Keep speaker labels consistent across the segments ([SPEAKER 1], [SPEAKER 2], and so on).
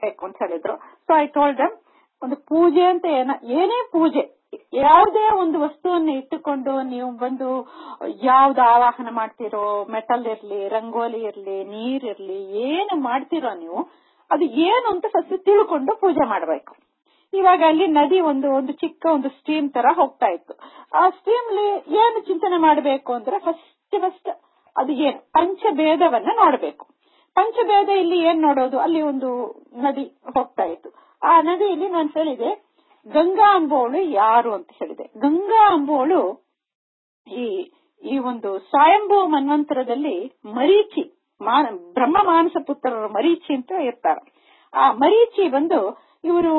[SPEAKER 1] ಮಾಡ್ಬೇಕು ಅಂತ ಹೇಳಿದ್ರು ಸೊ ಐ ಟೋಲ್ಡ್ ದಮ್ ಒಂದು ಪೂಜೆ ಅಂತ ಏನ ಏನೇ ಪೂಜೆ ಯಾವುದೇ ಒಂದು ವಸ್ತುವನ್ನ ಇಟ್ಟುಕೊಂಡು ನೀವು ಬಂದು ಯಾವ್ದು ಆವಾಹನ ಮಾಡ್ತಿರೋ ಮೆಟಲ್ ಇರ್ಲಿ ರಂಗೋಲಿ ಇರ್ಲಿ ನೀರಿರ್ಲಿ ಏನು ಮಾಡ್ತಿರೋ ನೀವು ಅದು ಏನು ಅಂತ ಫಸ್ಟ್ ತಿಳ್ಕೊಂಡು ಪೂಜೆ ಮಾಡ್ಬೇಕು ಇವಾಗ ಅಲ್ಲಿ ನದಿ ಒಂದು ಒಂದು ಚಿಕ್ಕ ಒಂದು ಸ್ಟ್ರೀಮ್ ತರ ಹೋಗ್ತಾ ಇತ್ತು ಆ ಸ್ಟ್ರೀಮ್ ಏನು ಚಿಂತನೆ ಮಾಡಬೇಕು ಅಂದ್ರೆ ಫಸ್ಟ್ ಫಸ್ಟ್ ಅದು ಏನು ಪಂಚಭೇದವನ್ನ ನೋಡಬೇಕು ಪಂಚಭೇದ ಇಲ್ಲಿ ಏನ್ ನೋಡೋದು ಅಲ್ಲಿ ಒಂದು ನದಿ ಹೋಗ್ತಾ ಇತ್ತು ಆ ನದಿಯಲ್ಲಿ ನಾನು ಹೇಳಿದೆ ಗಂಗಾ ಅಂಬೋಳು ಯಾರು ಅಂತ ಹೇಳಿದೆ ಗಂಗಾ ಅಂಬೋಳು ಈ ಈ ಒಂದು ಸ್ವಯಂಭೂ ಮನ್ವಂತರದಲ್ಲಿ ಮರೀಚಿ ಮಾನ ಬ್ರಹ್ಮ ಮಾನಸ ಪುತ್ರರು ಮರೀಚಿ ಅಂತ ಇರ್ತಾರೆ ಆ ಮರೀಚಿ ಬಂದು ಇವರು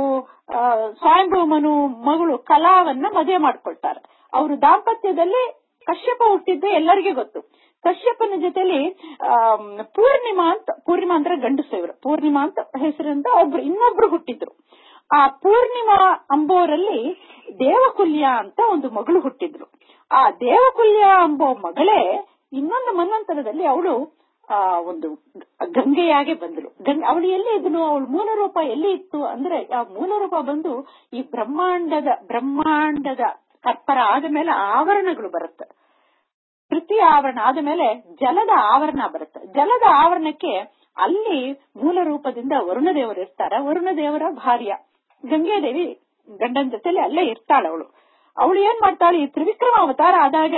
[SPEAKER 1] ಸ್ವಯಂಭೂಮನು ಮಗಳು ಕಲಾವನ್ನ ಮದುವೆ ಮಾಡ್ಕೊಳ್ತಾರೆ ಅವರು ದಾಂಪತ್ಯದಲ್ಲಿ ಕಶ್ಯಪ ಹುಟ್ಟಿದ್ದು ಎಲ್ಲರಿಗೂ ಗೊತ್ತು ಕಶ್ಯಪನ ಜೊತೆಲಿ ಪೂರ್ಣಿಮಾ ಅಂತ ಪೂರ್ಣಿಮಾ ಅಂದ್ರೆ ಗಂಡಸು ಇವರು ಪೂರ್ಣಿಮಾ ಅಂತ ಹೆಸರಿಂದ ಒಬ್ರು ಇನ್ನೊಬ್ರು ಹುಟ್ಟಿದ್ರು ಆ ಪೂರ್ಣಿಮಾ ಅಂಬೋರಲ್ಲಿ ದೇವಕುಲ್ಯ ಅಂತ ಒಂದು ಮಗಳು ಹುಟ್ಟಿದ್ರು ಆ ದೇವಕುಲ್ಯ ಅಂಬೋ ಮಗಳೇ ಇನ್ನೊಂದು ಮನ್ವಂತರದಲ್ಲಿ ಅವಳು ಆ ಒಂದು ಗಂಗೆಯಾಗೆ ಬಂದಳು ಗಂಗೆ ಅವಳು ಎಲ್ಲಿ ಇದ್ನು ಅವಳ ಮೂಲ ರೂಪ ಎಲ್ಲಿ ಇತ್ತು ಅಂದ್ರೆ ಆ ಮೂಲ ರೂಪ ಬಂದು ಈ ಬ್ರಹ್ಮಾಂಡದ ಬ್ರಹ್ಮಾಂಡದ ಕರ್ಪರ ಆದ ಮೇಲೆ ಆವರಣಗಳು ಬರುತ್ತೆ ತೃತೀಯ ಆವರಣ ಆದ ಮೇಲೆ ಜಲದ ಆವರಣ ಬರುತ್ತೆ ಜಲದ ಆವರಣಕ್ಕೆ ಅಲ್ಲಿ ಮೂಲ ರೂಪದಿಂದ ವರುಣ ದೇವರು ಇರ್ತಾರ ವರುಣ ದೇವರ ಭಾರ್ಯ ಗಂಗಾದೇವಿ ಗಂಡನ ಜೊತೆಲಿ ಅಲ್ಲೇ ಇರ್ತಾಳ ಅವಳು ಅವಳು ಏನ್ ಮಾಡ್ತಾಳೆ ಈ ತ್ರಿವಿಕ್ರಮ ಅವತಾರ ಆದಾಗ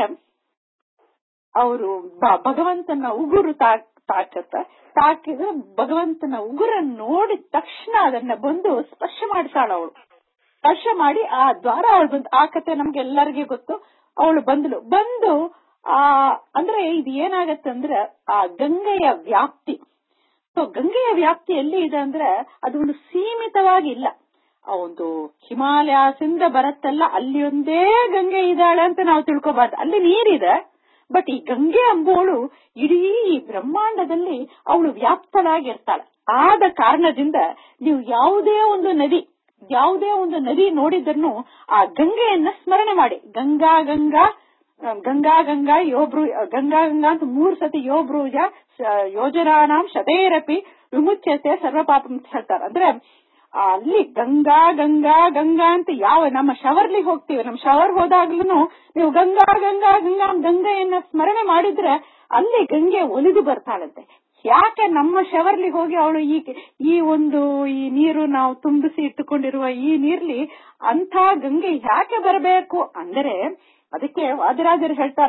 [SPEAKER 1] ಅವರು ಭಗವಂತನ ಉಗುರು ತಾಕತ್ತ ತಾಕಿದ ಭಗವಂತನ ಉಗುರನ್ನು ನೋಡಿದ ತಕ್ಷಣ ಅದನ್ನ ಬಂದು ಸ್ಪರ್ಶ ಮಾಡಿಸಾಳ ಅವಳು ಸ್ಪರ್ಶ ಮಾಡಿ ಆ ದ್ವಾರ ಅವಳು ಬಂದು ಆ ಕತೆ ನಮ್ಗೆ ಎಲ್ಲರಿಗೂ ಗೊತ್ತು ಅವಳು ಬಂದಳು ಬಂದು ಆ ಅಂದ್ರೆ ಇದು ಏನಾಗತ್ತೆ ಅಂದ್ರೆ ಆ ಗಂಗೆಯ ವ್ಯಾಪ್ತಿ ಸೊ ಗಂಗೆಯ ವ್ಯಾಪ್ತಿ ಎಲ್ಲಿ ಇದೆ ಅಂದ್ರೆ ಅದು ಒಂದು ಸೀಮಿತವಾಗಿ ಇಲ್ಲ ಆ ಒಂದು ಹಿಮಾಲಯದಿಂದ ಬರತ್ತಲ್ಲ ಅಲ್ಲಿ ಒಂದೇ ಗಂಗೆ ಇದ್ದಾಳೆ ಅಂತ ನಾವು ತಿಳ್ಕೊಬಾರ್ದು ಅಲ್ಲಿ ನೀರಿದೆ ಬಟ್ ಈ ಗಂಗೆ ಅಂಬೋಳು ಇಡೀ ಈ ಬ್ರಹ್ಮಾಂಡದಲ್ಲಿ ಅವಳು ವ್ಯಾಪ್ತಳಾಗಿರ್ತಾಳೆ ಆದ ಕಾರಣದಿಂದ ನೀವು ಯಾವುದೇ ಒಂದು ನದಿ ಯಾವುದೇ ಒಂದು ನದಿ ನೋಡಿದ್ರು ಆ ಗಂಗೆಯನ್ನ ಸ್ಮರಣೆ ಮಾಡಿ ಗಂಗಾ ಗಂಗಾ ಗಂಗಾ ಗಂಗಾ ಯೋಬ್ರು ಗಂಗಾ ಗಂಗಾ ಅಂತ ಮೂರ್ ಸತಿ ಯೋಬ್ರೂಜ ಯೋಜನಾನಾಂ ಶತೈರಪಿ ವಿಮುಚ್ಯತೆ ಸರ್ವ ಪಾಪ ಅಂತ ಹೇಳ್ತಾರೆ ಅಂದ್ರೆ ಅಲ್ಲಿ ಗಂಗಾ ಗಂಗಾ ಗಂಗಾ ಅಂತ ಯಾವ ನಮ್ಮ ಶವರ್ಲಿ ಹೋಗ್ತೀವಿ ನಮ್ಮ ಶವರ್ ಹೋದಾಗ್ಲೂ ನೀವು ಗಂಗಾ ಗಂಗಾ ಗಂಗಾ ಗಂಗೆಯನ್ನ ಸ್ಮರಣೆ ಮಾಡಿದ್ರೆ ಅಲ್ಲಿ ಗಂಗೆ ಒಲಿದು ಬರ್ತಾಳಂತೆ ಯಾಕೆ ನಮ್ಮ ಶವರ್ಲಿ ಹೋಗಿ ಅವಳು ಈ ಈ ಒಂದು ಈ ನೀರು ನಾವು ತುಂಬಿಸಿ ಇಟ್ಟುಕೊಂಡಿರುವ ಈ ನೀರ್ಲಿ ಅಂತ ಗಂಗೆ ಯಾಕೆ ಬರಬೇಕು ಅಂದರೆ ಅದಕ್ಕೆ ವಾದಿರಾಜರು ಹೇಳ್ತಾರ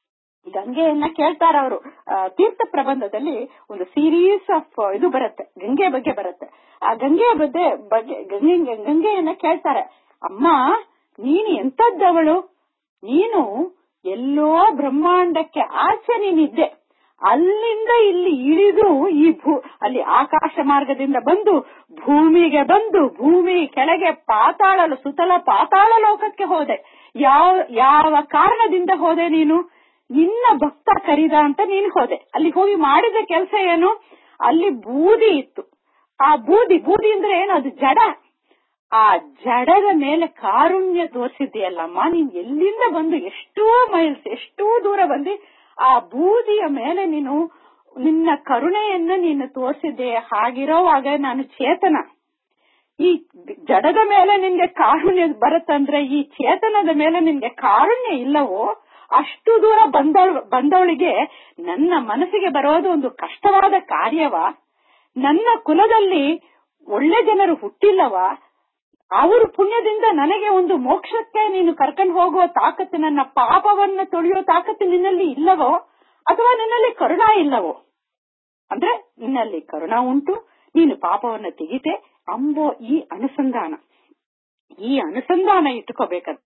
[SPEAKER 1] ಗಂಗೆಯನ್ನ ಕೇಳ್ತಾರ ಅವರು ತೀರ್ಥ ಪ್ರಬಂಧದಲ್ಲಿ ಒಂದು ಸೀರೀಸ್ ಆಫ್ ಇದು ಬರುತ್ತೆ ಗಂಗೆ ಬಗ್ಗೆ ಬರುತ್ತೆ ಆ ಗಂಗೆಯ ಬಗ್ಗೆ ಬಗ್ಗೆ ಗಂಗೆ ಗಂಗೆಯನ್ನ ಕೇಳ್ತಾರೆ ಅಮ್ಮ ನೀನು ಎಂತದ್ದವಳು ನೀನು ಎಲ್ಲೋ ಬ್ರಹ್ಮಾಂಡಕ್ಕೆ ಆಚೆ ನೀನಿದ್ದೆ ಅಲ್ಲಿಂದ ಇಲ್ಲಿ ಇಳಿದು ಈ ಭೂ ಅಲ್ಲಿ ಆಕಾಶ ಮಾರ್ಗದಿಂದ ಬಂದು ಭೂಮಿಗೆ ಬಂದು ಭೂಮಿ ಕೆಳಗೆ ಪಾತಾಳ ಸುತಲ ಪಾತಾಳ ಲೋಕಕ್ಕೆ ಹೋದೆ ಯಾವ ಯಾವ ಕಾರಣದಿಂದ ಹೋದೆ ನೀನು ನಿನ್ನ ಭಕ್ತ ಕರಿದ ಅಂತ ನೀನು ಹೋದೆ ಅಲ್ಲಿ ಹೋಗಿ ಮಾಡಿದ ಕೆಲಸ ಏನು ಅಲ್ಲಿ ಬೂದಿ ಇತ್ತು ಆ ಬೂದಿ ಬೂದಿ ಅಂದ್ರೆ ಏನು ಅದು ಜಡ ಆ ಜಡದ ಮೇಲೆ ಕಾರುಣ್ಯ ತೋರಿಸಿದ್ಯಲ್ಲಮ್ಮ ನೀನ್ ಎಲ್ಲಿಂದ ಬಂದು ಎಷ್ಟೋ ಮೈಲ್ಸ್ ಎಷ್ಟೋ ದೂರ ಬಂದು ಆ ಬೂದಿಯ ಮೇಲೆ ನೀನು ನಿನ್ನ ಕರುಣೆಯನ್ನ ನೀನು ತೋರಿಸಿದ್ದೆ ಹಾಗಿರೋವಾಗ ನಾನು ಚೇತನ ಈ ಜಡದ ಮೇಲೆ ನಿನ್ಗೆ ಕಾರುಣ್ಯ ಬರುತ್ತಂದ್ರೆ ಈ ಚೇತನದ ಮೇಲೆ ನಿನ್ಗೆ ಕಾರುಣ್ಯ ಇಲ್ಲವೋ ಅಷ್ಟು ದೂರ ಬಂದವಳು ಬಂದವಳಿಗೆ ನನ್ನ ಮನಸ್ಸಿಗೆ ಬರೋದು ಒಂದು ಕಷ್ಟವಾದ ಕಾರ್ಯವ ನನ್ನ ಕುಲದಲ್ಲಿ ಒಳ್ಳೆ ಜನರು ಹುಟ್ಟಿಲ್ಲವ ಅವರು ಪುಣ್ಯದಿಂದ ನನಗೆ ಒಂದು ಮೋಕ್ಷಕ್ಕೆ ನೀನು ಕರ್ಕೊಂಡು ಹೋಗುವ ತಾಕತ್ತು ನನ್ನ ಪಾಪವನ್ನ ತೊಳೆಯೋ ತಾಕತ್ತು ನಿನ್ನಲ್ಲಿ ಇಲ್ಲವೋ ಅಥವಾ ನಿನ್ನಲ್ಲಿ ಕರುಣ ಇಲ್ಲವೋ ಅಂದ್ರೆ ನಿನ್ನಲ್ಲಿ ಕರುಣ ಉಂಟು ನೀನು ಪಾಪವನ್ನ ತೆಗಿತೆ ಅಂಬೋ ಈ ಅನುಸಂಧಾನ ಈ ಅನುಸಂಧಾನ ಇಟ್ಟುಕೋಬೇಕಂತ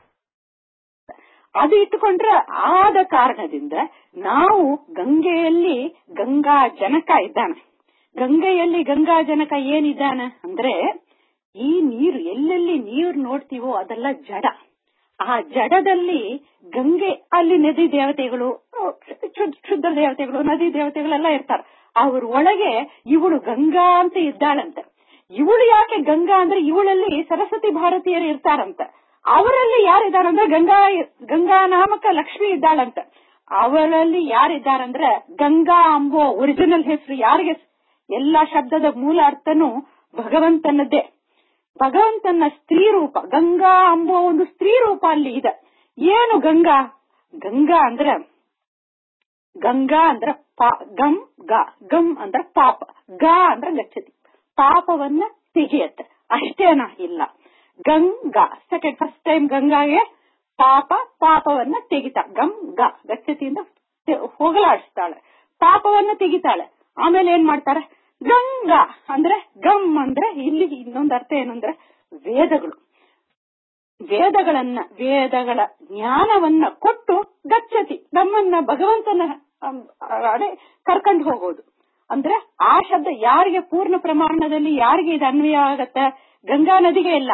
[SPEAKER 1] ಅದು ಇಟ್ಟುಕೊಂಡ್ರೆ ಆದ ಕಾರಣದಿಂದ ನಾವು ಗಂಗೆಯಲ್ಲಿ ಗಂಗಾ ಜನಕ ಇದ್ದಾನೆ ಗಂಗೆಯಲ್ಲಿ ಗಂಗಾ ಜನಕ ಏನಿದ್ದಾನೆ ಅಂದ್ರೆ ಈ ನೀರು ಎಲ್ಲೆಲ್ಲಿ ನೀರು ನೋಡ್ತೀವೋ ಅದೆಲ್ಲ ಜಡ ಆ ಜಡದಲ್ಲಿ ಗಂಗೆ ಅಲ್ಲಿ ನದಿ ದೇವತೆಗಳು ಶುದ್ಧ ದೇವತೆಗಳು ನದಿ ದೇವತೆಗಳೆಲ್ಲ ಇರ್ತಾರೆ ಅವ್ರ ಒಳಗೆ ಇವಳು ಗಂಗಾ ಅಂತ ಇದ್ದಾಳಂತೆ ಇವಳು ಯಾಕೆ ಗಂಗಾ ಅಂದ್ರೆ ಇವಳಲ್ಲಿ ಸರಸ್ವತಿ ಭಾರತೀಯರು ಇರ್ತಾರಂತ ಅವರಲ್ಲಿ ಯಾರಿದ್ದಾರಂದ್ರೆ ಗಂಗಾ ಗಂಗಾ ನಾಮಕ ಲಕ್ಷ್ಮಿ ಇದ್ದಾಳಂತ ಅವರಲ್ಲಿ ಯಾರಿದ್ದಾರಂದ್ರೆ ಗಂಗಾ ಅಂಬೋ ಒರಿಜಿನಲ್ ಹೆಸರು ಯಾರಿಗೆ ಎಲ್ಲಾ ಶಬ್ದದ ಮೂಲ ಅರ್ಥನು ಭಗವಂತನದ್ದೇ ಭಗವಂತನ ಸ್ತ್ರೀ ರೂಪ ಗಂಗಾ ಎಂಬುವ ಒಂದು ಸ್ತ್ರೀ ರೂಪ ಅಲ್ಲಿ ಇದೆ ಏನು ಗಂಗಾ ಗಂಗಾ ಅಂದ್ರೆ ಗಂಗಾ ಅಂದ್ರ ಪಾ ಗಂ ಗ ಗಂ ಅಂದ್ರ ಪಾಪ ಗ ಅಂದ್ರ ಗಚ್ಚತಿ ಪಾಪವನ್ನ ತೆಗೆಯತ್ತೆ ಅಷ್ಟೇನ ಇಲ್ಲ ಗಂಗಾ ಸೆಕೆಂಡ್ ಫಸ್ಟ್ ಟೈಮ್ ಗಂಗಾಗೆ ಪಾಪ ಪಾಪವನ್ನ ತೆಗಿತಾ ಗಂ ಗ ಗಚ್ಚತಿಯಿಂದ ತೆ- ಹೋಗಲಾಡಿಸ್ತಾಳೆ ಪಾಪವನ್ನ ತೆಗಿತಾಳೆ ಆಮೇಲೆ ಏನ್ ಮಾಡ್ತಾರೆ ಗಂಗಾ ಅಂದ್ರೆ ಗಮ್ ಅಂದ್ರೆ ಇಲ್ಲಿ ಇನ್ನೊಂದು ಅರ್ಥ ಏನಂದ್ರೆ ವೇದಗಳು ವೇದಗಳನ್ನ ವೇದಗಳ ಜ್ಞಾನವನ್ನ ಕೊಟ್ಟು ಗಚ್ಚತಿ ನಮ್ಮನ್ನ ಭಗವಂತನ ಅಂ, ಅಡೆ ಕರ್ಕೊಂಡು ಹೋಗೋದು ಅಂದ್ರೆ ಆ ಶಬ್ದ ಯಾರಿಗೆ ಪೂರ್ಣ ಪ್ರಮಾಣದಲ್ಲಿ ಯಾರಿಗೆ ಇದು ಅನ್ವಯ ಆಗತ್ತೆ ಗಂಗಾ ನದಿಗೆ ಇಲ್ಲ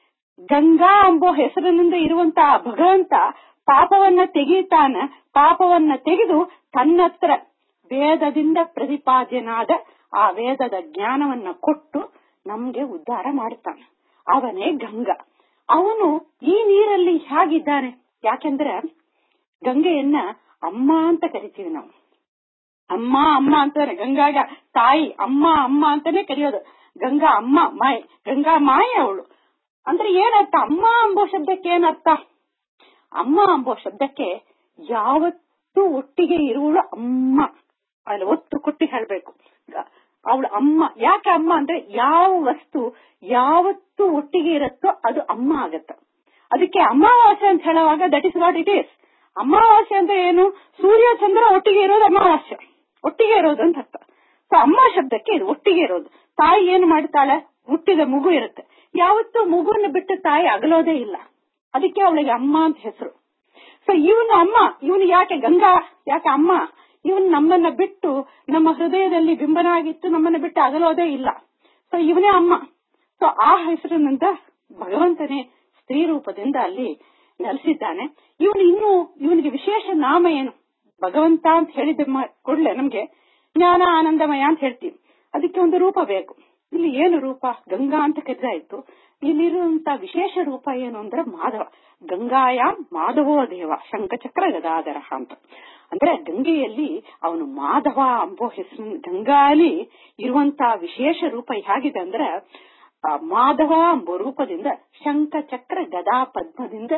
[SPEAKER 1] ಗಂಗಾ ಎಂಬೋ ಹೆಸರಿನಿಂದ ಇರುವಂತಹ ಭಗವಂತ ಪಾಪವನ್ನ ತೆಗೀತಾನ ಪಾಪವನ್ನ ತೆಗೆದು ತನ್ನತ್ರ ವೇದದಿಂದ ಪ್ರತಿಪಾದ್ಯನಾದ ಆ ವೇದದ ಜ್ಞಾನವನ್ನ ಕೊಟ್ಟು ನಮ್ಗೆ ಉದ್ಧಾರ ಮಾಡ್ತಾನೆ ಅವನೇ ಗಂಗಾ ಅವನು ಈ ನೀರಲ್ಲಿ ಹೇಗಿದ್ದಾನೆ ಯಾಕೆಂದ್ರೆ ಗಂಗೆಯನ್ನ ಅಮ್ಮ ಅಂತ ಕರಿತೀವಿ ನಾವು ಅಮ್ಮ ಅಮ್ಮ ಅಂತಾರೆ ಗಂಗಾಗ ತಾಯಿ ಅಮ್ಮ ಅಮ್ಮ ಅಂತಾನೆ ಕರೆಯೋದು ಗಂಗಾ ಅಮ್ಮ ಮಾಯ್ ಗಂಗಾ ಮಾಯೆ ಅವಳು ಅಂದ್ರೆ ಏನರ್ಥ ಅಮ್ಮ ಎಂಬೋ ಶಬ್ದಕ್ಕೆ ಏನರ್ಥ ಅಮ್ಮ ಎಂಬೋ ಶಬ್ದಕ್ಕೆ ಯಾವತ್ತೂ ಒಟ್ಟಿಗೆ ಇರುವಳು ಅಮ್ಮ ಅಲ್ಲಿ ಒತ್ತು ಕೊಟ್ಟು ಹೇಳ್ಬೇಕು ಅವಳು ಅಮ್ಮ ಯಾಕೆ ಅಮ್ಮ ಅಂದ್ರೆ ಯಾವ ವಸ್ತು ಯಾವತ್ತೂ ಒಟ್ಟಿಗೆ ಇರುತ್ತೋ ಅದು ಅಮ್ಮ ಆಗತ್ತ ಅದಕ್ಕೆ ಅಮಾವಾಸ್ಯೆ ಅಂತ ಹೇಳುವಾಗ that is what it is ಅಮಾವಾಸ್ಯೆ ಅಂದ್ರೆ ಏನು ಸೂರ್ಯ ಚಂದ್ರ ಒಟ್ಟಿಗೆ ಇರೋದು ಅಮಾವಾಸ್ಯೆ ಒಟ್ಟಿಗೆ ಇರೋದು ಅಂತ ಅರ್ಥ ಸೊ ಅಮ್ಮ ಶಬ್ದಕ್ಕೆ ಇದು ಒಟ್ಟಿಗೆ ಇರೋದು ತಾಯಿ ಏನ್ ಮಾಡ್ತಾಳೆ ಹುಟ್ಟಿದ ಮಗು ಇರುತ್ತೆ ಯಾವತ್ತೂ ಮಗುವನ್ನು ಬಿಟ್ಟು ತಾಯಿ ಅಗಲೋದೇ ಇಲ್ಲ ಅದಕ್ಕೆ ಅವಳಿಗೆ ಅಮ್ಮ ಅಂತ ಹೆಸರು ಸೊ ಇವನು ಅಮ್ಮ ಇವನು ಯಾಕೆ ಗಂಗಾ ಯಾಕೆ ಅಮ್ಮ ಇವನು ನಮ್ಮನ್ನ ಬಿಟ್ಟು ನಮ್ಮ ಹೃದಯದಲ್ಲಿ ಬಿಂಬನಾಗಿತ್ತು ನಮ್ಮನ್ನ ಬಿಟ್ಟು ಅಗಲೋದೇ ಇಲ್ಲ ಸೊ ಇವನೇ ಅಮ್ಮ ಸೊ ಆ ಹೆಸರಿನಿಂದ ಭಗವಂತನೇ ಸ್ತ್ರೀ ರೂಪದಿಂದ ಅಲ್ಲಿ ನೆಲೆಸಿದ್ದಾನೆ ಇವನು ಇನ್ನು ಇವನಿಗೆ ವಿಶೇಷ ನಾಮ ಏನು ಭಗವಂತ ಅಂತ ಹೇಳಿದ ಮ- ಕೂಡ್ಲೆ ನಮ್ಗೆ ಜ್ಞಾನ ಆನಂದಮಯ ಅಂತ ಹೇಳ್ತೀವಿ ಅದಕ್ಕೆ ಒಂದು ರೂಪ ಬೇಕು ಇಲ್ಲಿ ಏನು ರೂಪ ಗಂಗಾ ಅಂತ ಕರೆದಾಯ್ತು ಇಲ್ಲಿರುವಂತ ವಿಶೇಷ ರೂಪ ಏನು ಅಂದ್ರೆ ಮಾಧವ ಗಂಗಾಯಾಮ್ ಮಾಧವೋ ದೇವ ಶಂಖಚಕ್ರ ಗದಾಧರ ಅಂತ ಅಂದ್ರೆ ಗಂಗೆಯಲ್ಲಿ ಅವನು ಮಾಧವ ಅಂಬೋ ಹೆಸರಿನ ಗಂಗಾಲಿ ಇರುವಂತ ವಿಶೇಷ ರೂಪ ಹೇಗಿದೆ ಅಂದ್ರೆ ಆ ಮಾಧವ ಎಂಬ ರೂಪದಿಂದ ಶಂಖಚಕ್ರ ಗದಾ ಪದ್ಮದಿಂದ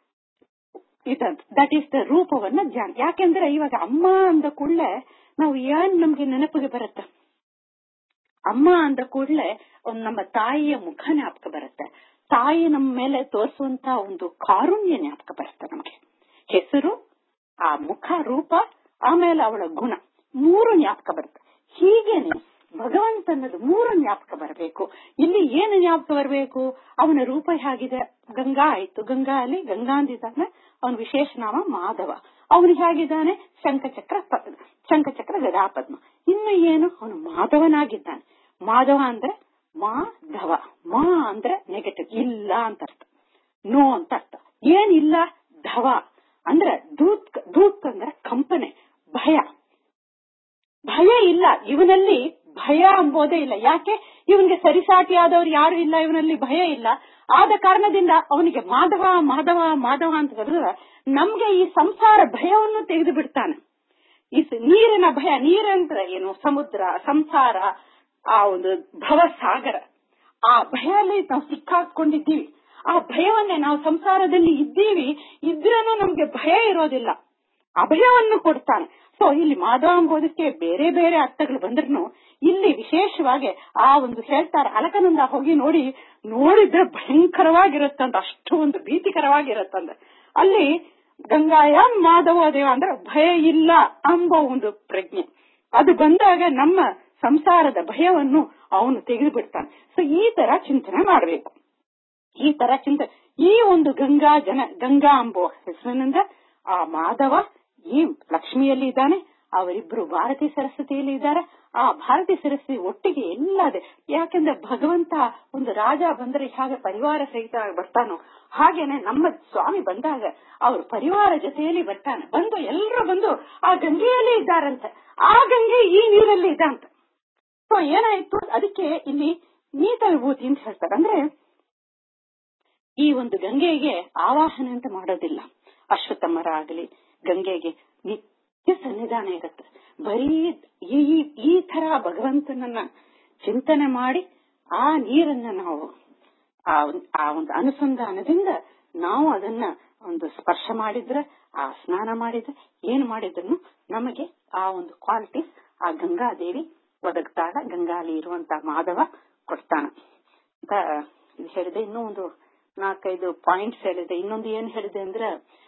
[SPEAKER 1] ದಟ್ ಈಸ್ ದ ರೂಪವನ್ನ ಧ್ಯಾನ ಯಾಕೆಂದ್ರೆ ಇವಾಗ ಅಮ್ಮ ಅಂದ ಕೂಡಲೇ ನಾವು ಏನ್ ನಮ್ಗೆ ನೆನಪಿಗೆ ಬರುತ್ತೆ ಅಮ್ಮ ಅಂದ ಕೂಡಲೇ ಒಂದ್ ನಮ್ಮ ತಾಯಿಯ ಮುಖ ಜ್ಞಾಪಕ ಬರುತ್ತೆ ತಾಯಿ ನಮ್ಮ ಮೇಲೆ ತೋರಿಸುವಂತ ಒಂದು ಕಾರುಣ್ಯ ಜ್ಞಾಪಕ ಬರುತ್ತೆ ನಮಗೆ ಹೆಸರು ಆ ಮುಖ ರೂಪ ಆಮೇಲೆ ಅವಳ ಗುಣ ಮೂರು ಜ್ಞಾಪಕ ಬರುತ್ತೆ ಹೀಗೇನೆ ಭಗವಂತನದು ಮೂರು ಜ್ಞಾಪಕ ಬರಬೇಕು ಇಲ್ಲಿ ಏನು ಜ್ಞಾಪಕ ಬರಬೇಕು ಅವನ ರೂಪ ಹೇಗಿದೆ ಗಂಗಾ ಆಯ್ತು ಗಂಗಾ ಅಲ್ಲಿ ಗಂಗಾ ಅಂದಿದ್ದಾನೆ ಅವನ ವಿಶೇಷ ನಾಮ ಮಾಧವ ಅವನು ಹೇಗಿದ್ದಾನೆ ಶಂಖಚಕ್ರ ಪ- ಶಂಖಚಕ್ರ ಗದಾಪದ್ಮ ಇನ್ನು ಏನು ಅವನು ಮಾಧವನಾಗಿದ್ದಾನೆ ಮಾಧವ ಅಂದ್ರೆ ಮಾಧವ ಮಾ ಅಂದ್ರೆ ನೆಗೆಟಿವ್ ಇಲ್ಲ ಅಂತ ಅರ್ಥ ನೋ ಅಂತ ಅರ್ಥ ಏನಿಲ್ಲ ಧವ ಅಂದ್ರೆ ದೂತ್ ದೂತ್ ಅಂದ್ರೆ ಕಂಪನೆ ಭಯ ಭಯ ಇಲ್ಲ ಇವನಲ್ಲಿ ಭಯ ಎಂಬುದೇ ಇಲ್ಲ ಯಾಕೆ ಇವನಿಗೆ ಸರಿಸಾಟಿಯಾದವ್ರು ಯಾರು ಇಲ್ಲ ಇವನಲ್ಲಿ ಭಯ ಇಲ್ಲ ಆದ ಕಾರಣದಿಂದ ಅವನಿಗೆ ಮಾಧವ ಮಾಧವ ಮಾಧವ ಅಂತ ಕರೆದ್ರೆ ನಮ್ಗೆ ಈ ಸಂಸಾರ ಭಯವನ್ನು ತೆಗೆದು ಬಿಡ್ತಾನೆ ಈ ಸ- ನೀರಿನ ಭಯ ನೀರಂದ್ರೆ ಏನು ಸಮುದ್ರ ಸಂಸಾರ ಆ ಒಂದು ಭವಸಾಗರ ಆ ಭಯಲ್ಲಿ ನಾವು ಸಿಕ್ಕಾಕೊಂಡಿದ್ದೀವಿ ಆ ಭಯವನ್ನೇ ನಾವು ಸಂಸಾರದಲ್ಲಿ ಇದ್ದೀವಿ ಇದ್ರೇನು ನಮ್ಗೆ ಭಯ ಇರೋದಿಲ್ಲ ಅಭಯವನ್ನು ಕೊಡ್ತಾನೆ ಸೊ ಇಲ್ಲಿ ಮಾಧವ ಎಂಬುದಕ್ಕೆ ಬೇರೆ ಬೇರೆ ಅರ್ಥಗಳು ಬಂದ್ರು ಇಲ್ಲಿ ವಿಶೇಷವಾಗಿ ಆ ಒಂದು ಹೇಳ್ತಾರೆ ಅಲಕನಂದ ಹೋಗಿ ನೋಡಿ ನೋಡಿದ್ರೆ ಭಯಂಕರವಾಗಿರುತ್ತಂತ ಅಷ್ಟು ಒಂದು ಭೀತಿಕರವಾಗಿರುತ್ತಂದ ಅಲ್ಲಿ ಗಂಗಾಯ ಮಾಧವ ದೇವ ಅಂದ್ರೆ ಭಯ ಇಲ್ಲ ಎಂಬ ಒಂದು ಪ್ರಜ್ಞೆ ಅದು ಬಂದಾಗ ನಮ್ಮ ಸಂಸಾರದ ಭಯವನ್ನು ಅವನು ತೆಗೆದು ಬಿಡ್ತಾನೆ ಸೊ ಈ ತರ ಚಿಂತನೆ ಮಾಡಬೇಕು ಈ ತರ ಚಿಂತನೆ ಈ ಒಂದು ಗಂಗಾ ಜನ ಗಂಗಾ ಎಂಬುವ ಹೆಸರಿನಿಂದ ಆ ಮಾಧವ ಈ ಲಕ್ಷ್ಮಿಯಲ್ಲಿ ಇದ್ದಾನೆ ಅವರಿಬ್ರು ಭಾರತೀ ಸರಸ್ವತಿಯಲ್ಲಿ ಇದ್ದಾರೆ ಆ ಭಾರತೀ ಸರಸ್ವತಿ ಒಟ್ಟಿಗೆ ಎಲ್ಲ ಇದೆ ಯಾಕೆಂದ್ರೆ ಭಗವಂತ ಒಂದು ರಾಜ ಬಂದ್ರೆ ಹೇಗೆ ಪರಿವಾರ ಸಹಿತ ಬರ್ತಾನೋ ಹಾಗೇನೆ ನಮ್ಮ ಸ್ವಾಮಿ ಬಂದಾಗ ಅವ್ರ ಪರಿವಾರ ಜೊತೆಯಲ್ಲಿ ಬರ್ತಾನೆ ಬಂದು ಎಲ್ಲರೂ ಬಂದು ಆ ಗಂಗೆಯಲ್ಲಿ ಇದ್ದಾರಂತೆ ಆ ಗಂಗೆ ಈ ನೀರಲ್ಲಿ ಇದ್ದಂತ ಸೊ ಏನಾಯ್ತು ಅದಕ್ಕೆ ಇಲ್ಲಿ ನೀತ ವಿಭೂತಿ ಅಂತ ಹೇಳ್ತಾರೆ ಅಂದ್ರೆ ಈ ಒಂದು ಗಂಗೆಗೆ ಆವಾಹನೆ ಅಂತ ಮಾಡೋದಿಲ್ಲ ಅಶ್ವತ್ಥಮರ ಆಗಲಿ ಗಂಗೆಗೆ ನಿ- ಈ ಸನ್ನಿಧಾನ ಇರುತ್ತೆ ಬರೀ ಈ ಈ ತರ ಭಗವಂತನನ್ನ ಚಿಂತನೆ ಮಾಡಿ ಆ ನೀರನ್ನ ನಾವು ಆ ಒಂದ್- ಆ ಒಂದು ಅನುಸಂಧಾನದಿಂದ ನಾವು ಅದನ್ನ ಒಂದು ಸ್ಪರ್ಶ ಮಾಡಿದ್ರೆ ಆ ಸ್ನಾನ ಮಾಡಿದ್ರೆ ಏನ್ ಮಾಡಿದ್ರು ನಮಗೆ ಆ ಒಂದು ಕ್ವಾಲಿಟಿ ಆ ಗಂಗಾದೇವಿ ಒದಗ್ತಾಳ ಗಂಗಾಲಿ ಇರುವಂತ ಮಾಧವ ಕೊಡ್ತಾನ ಅಂತ ಇದು ಹೇಳಿದೆ ಇನ್ನೂ ಒಂದು ನಾಲ್ಕೈದು ಪಾಯಿಂಟ್ಸ್ ಹೇಳಿದೆ ಇನ್ನೊಂದು ಏನ್ ಹೇಳಿದೆ ಅಂದ್ರೆ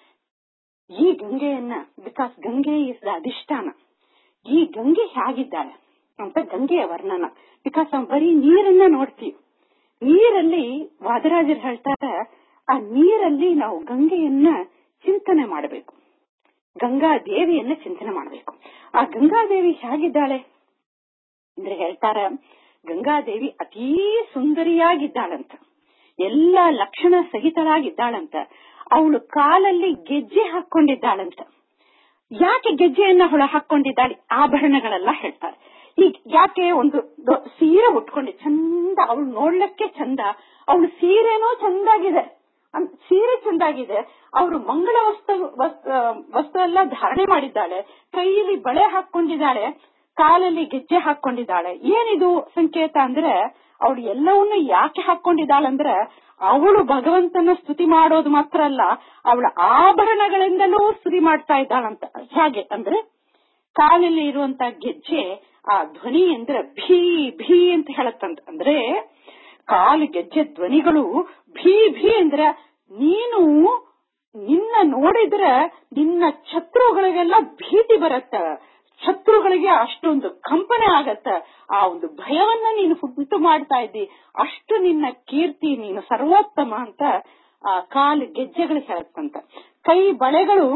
[SPEAKER 1] ಈ ಗಂಗೆಯನ್ನ ಬಿಕಾಸ್ ಗಂಗೆ ಇಸ್ ದ ಅಧಿಷ್ಠಾನ ಈ ಗಂಗೆ ಹೇಗಿದ್ದಾಳೆ ಅಂತ ಗಂಗೆಯ ವರ್ಣನ ಬಿಕಾಸ್ ನಾವು ಬರೀ ನೀರನ್ನ ನೋಡ್ತೀವಿ ನೀರಲ್ಲಿ ವಾದರಾಜರು ಹೇಳ್ತಾರೆ ಆ ನೀರಲ್ಲಿ ನಾವು ಗಂಗೆಯನ್ನ ಚಿಂತನೆ ಮಾಡಬೇಕು ಗಂಗಾ ದೇವಿಯನ್ನ ಚಿಂತನೆ ಮಾಡಬೇಕು ಆ ಗಂಗಾದೇವಿ ಹೇಗಿದ್ದಾಳೆ ಅಂದ್ರೆ ಹೇಳ್ತಾರ ಗಂಗಾದೇವಿ ಅತೀ ಸುಂದರಿಯಾಗಿದ್ದಾಳಂತ ಎಲ್ಲ ಲಕ್ಷಣ ಸಹಿತಳಾಗಿದ್ದಾಳಂತ ಅವಳು ಕಾಲಲ್ಲಿ ಗೆಜ್ಜೆ ಹಾಕೊಂಡಿದ್ದಾಳಂತ ಯಾಕೆ ಗೆಜ್ಜೆಯನ್ನ ಅವಳು ಹಾಕೊಂಡಿದ್ದಾಳೆ ಆಭರಣಗಳೆಲ್ಲ ಹೇಳ್ತಾರೆ ಈಗ ಯಾಕೆ ಒಂದು ದೊ- ಸೀರೆ ಉಟ್ಕೊಂಡಿ ಚಂದ ಅವಳು ನೋಡ್ಲಿಕ್ಕೆ ಚಂದ ಅವಳು ಸೀರೆನೂ ಚಂದಾಗಿದೆ ಅನ್- ಸೀರೆ ಚಂದಾಗಿದೆ ಅವರು ಮಂಗಳ ವಸ್ತು ವಸ್- ಆ, ವಸ್ತು ಎಲ್ಲ ಧಾರಣೆ ಮಾಡಿದ್ದಾಳೆ ಕೈಯಲ್ಲಿ ಬಳೆ ಹಾಕೊಂಡಿದ್ದಾಳೆ ಕಾಲಲ್ಲಿ ಗೆಜ್ಜೆ ಹಾಕೊಂಡಿದ್ದಾಳೆ ಏನಿದು ಸಂಕೇತ ಅಂದ್ರೆ ಅವಳು ಎಲ್ಲವನ್ನೂ ಯಾಕೆ ಹಾಕೊಂಡಿದ್ದಾಳಂದ್ರೆ ಅವಳು ಭಗವಂತನ ಸ್ತುತಿ ಮಾಡೋದು ಮಾತ್ರ ಅಲ್ಲ ಅವಳ ಆಭರಣಗಳಿಂದಲೂ ಸ್ತುತಿ ಮಾಡ್ತಾ ಇದ್ದಾಳಂತ ಹೇಗೆ ಅಂದ್ರೆ ಕಾಲಲ್ಲಿ ಇರುವಂತ ಗೆಜ್ಜೆ ಆ ಧ್ವನಿ ಅಂದ್ರೆ ಭೀ ಭೀ ಅಂತ ಹೇಳತ್ತಂತ ಅಂದ್ರೆ ಕಾಲು ಗೆಜ್ಜೆ ಧ್ವನಿಗಳು ಭೀ ಭೀ ಅಂದ್ರೆ ನೀನು ನಿನ್ನ ನೋಡಿದ್ರೆ ನಿನ್ನ ಶತ್ರುಗಳಿಗೆಲ್ಲ ಭೀತಿ ಬರತ್ತ ಶತ್ರುಗಳಿಗೆ ಅಷ್ಟೊಂದು ಕಂಪನೆ ಆಗತ್ತ ಆ ಒಂದು ಭಯವನ್ನ ನೀನು ಉಂಟು ಮಾಡ್ತಾ ಇದ್ದಿ ಅಷ್ಟು ನಿನ್ನ ಕೀರ್ತಿ ನೀನು ಸರ್ವೋತ್ತಮ ಅಂತ ಆ ಕಾಲು ಗೆಜ್ಜೆಗಳು ಹೇಳತ್ತಂತ ಕೈ ಬಳೆಗಳು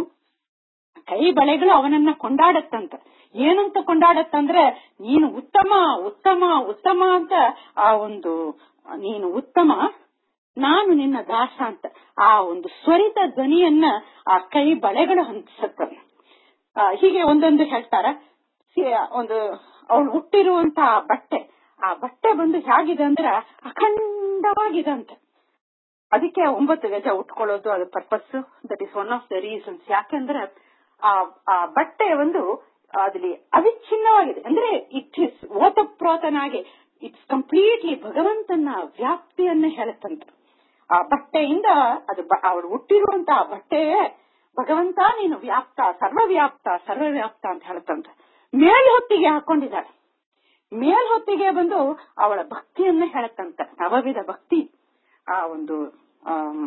[SPEAKER 1] ಕೈ ಬಳೆಗಳು ಅವನನ್ನ ಕೊಂಡಾಡತ್ತಂತ ಏನಂತ ಕೊಂಡಾಡತ್ತಂದ್ರೆ ನೀನು ಉತ್ತಮ ಉತ್ತಮ ಉತ್ತಮ ಅಂತ ಆ ಒಂದು ನೀನು ಉತ್ತಮ ನಾನು ನಿನ್ನ ದಾಸ ಅಂತ ಆ ಒಂದು ಸ್ವರಿತ ಧ್ವನಿಯನ್ನ ಆ ಕೈ ಬಳೆಗಳು ಹಂಚತ್ತ ಆ, ಹೀಗೆ ಒಂದೊಂದು ಹೇಳ್ತಾರ ಸಿ- ಒಂದು ಅವಳು ಹುಟ್ಟಿರುವಂತಹ ಬಟ್ಟೆ ಆ ಬಟ್ಟೆ ಬಂದು ಹೇಗಿದೆ ಅಂದ್ರೆ ಅಖಂಡವಾಗಿದೆ ಅಂತ ಅದಕ್ಕೆ ಒಂಬತ್ತು ಗಜ ಉಟ್ಕೊಳ್ಳೋದು ಅದು purpose that is one of the reasons ಯಾಕಂದ್ರೆ ಆ ಆ ಬಟ್ಟೆ ಒಂದು ಅದ್ರಲ್ಲಿ ಅವಿಚ್ಛಿನ್ನವಾಗಿದೆ ಅಂದ್ರೆ ಇಟ್ ಇಸ್ ಓತಪ್ರೋತನಾಗಿ ಇಟ್ಸ್ ಕಂಪ್ಲೀಟ್ಲಿ ಭಗವಂತನ ವ್ಯಾಪ್ತಿಯನ್ನ ಹೇಳುತ್ತಂತ ಆ ಬಟ್ಟೆಯಿಂದ ಅದು ಬ- ಅವಳು ಹುಟ್ಟಿರುವಂತಹ ಬಟ್ಟೆ ಭಗವಂತ ನೀನು ವ್ಯಾಪ್ತ ಸರ್ವವ್ಯಾಪ್ತ ಸರ್ವವ್ಯಾಪ್ತ ಅಂತ ಹೇಳುತ್ತಂತ ಮೇಲ್ಹೊತ್ತಿಗೆ ಹಾಕೊಂಡಿದ್ದಾಳೆ ಮೇಲ್ಹೊತ್ತಿಗೆ ಬಂದು ಅವಳ ಭಕ್ತಿಯನ್ನ ಹೇಳತ್ತಂತ ನವವಿಧ ಭಕ್ತಿ ಆ ಒಂದು ಆಮ್,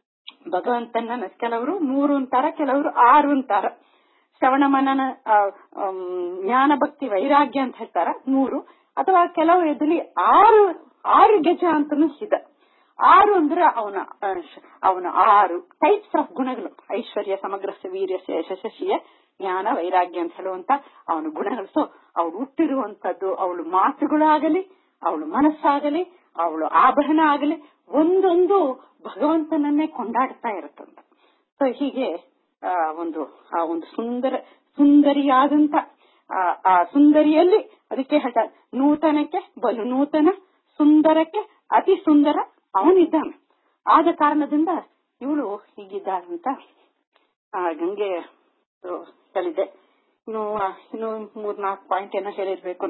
[SPEAKER 1] ಭಗವಂತನ ಕೆಲವರು ಮೂರು ಅಂತಾರ ಕೆಲವರು ಆರು ಅಂತಾರ ಶ್ರವಣ ಮನನ ಆ, ಆಮ್, ಜ್ಞಾನ ಭಕ್ತಿ ವೈರಾಗ್ಯ ಅಂತ ಹೇಳ್ತಾರ ಮೂರು ಅಥವಾ ಕೆಲವು ಎದುಲಿ ಆರು ಆರು ಗೆಜ ಅಂತನೂ ಇದೆ ಆರು ಅಂದ್ರೆ ಅವನ ಆ, ಶ- ಅವನ ಆರು ಟೈಪ್ಸ್ ಆಫ್ ಗುಣಗಳು ಐಶ್ವರ್ಯ ಸಮಗ್ರ ವೀರ್ಯ ಯಶಸ್ಸಿಯ ಜ್ಞಾನ ವೈರಾಗ್ಯ ಅಂತ ಹೇಳುವಂತ ಅವನ ಗುಣಗಳು ಸೊ ಅವಳು ಹುಟ್ಟಿರುವಂತದ್ದು ಅವಳು ಮಾತುಗಳಾಗಲಿ ಅವಳು ಮನಸ್ಸಾಗಲಿ ಅವಳು ಆಭರಣ ಆಗಲಿ ಒಂದೊಂದು ಭಗವಂತನನ್ನೇ ಕೊಂಡಾಡ್ತಾ ಇರುತ್ತಂತ ಸೊ ಹೀಗೆ ಆ, ಒಂದು ಆ ಒಂದು ಸುಂದರ ಸುಂದರಿಯಾದಂತ ಆ, ಆ ಸುಂದರಿಯಲ್ಲಿ ಅದಕ್ಕೆ ಹೇಳ್ತಾರೆ ನೂತನಕ್ಕೆ ಬಲು ನೂತನ ಸುಂದರಕ್ಕೆ ಅತಿ ಸುಂದರ ಅವನಿದ್ದಾನೆ ಆದ ಕಾರಣದಿಂದ ಇವಳು ಹೀಗಿದ್ದಾಳಂತ ಆ ಗಂಗೆ ಆ, ಹೇಳಿದೆ ಇನ್ನು ಆ, ಇನ್ನು ಮೂರ್ ನಾಲ್ಕು ಪಾಯಿಂಟ್ ಏನೋ ಹೇಳಿರ್ಬೇಕು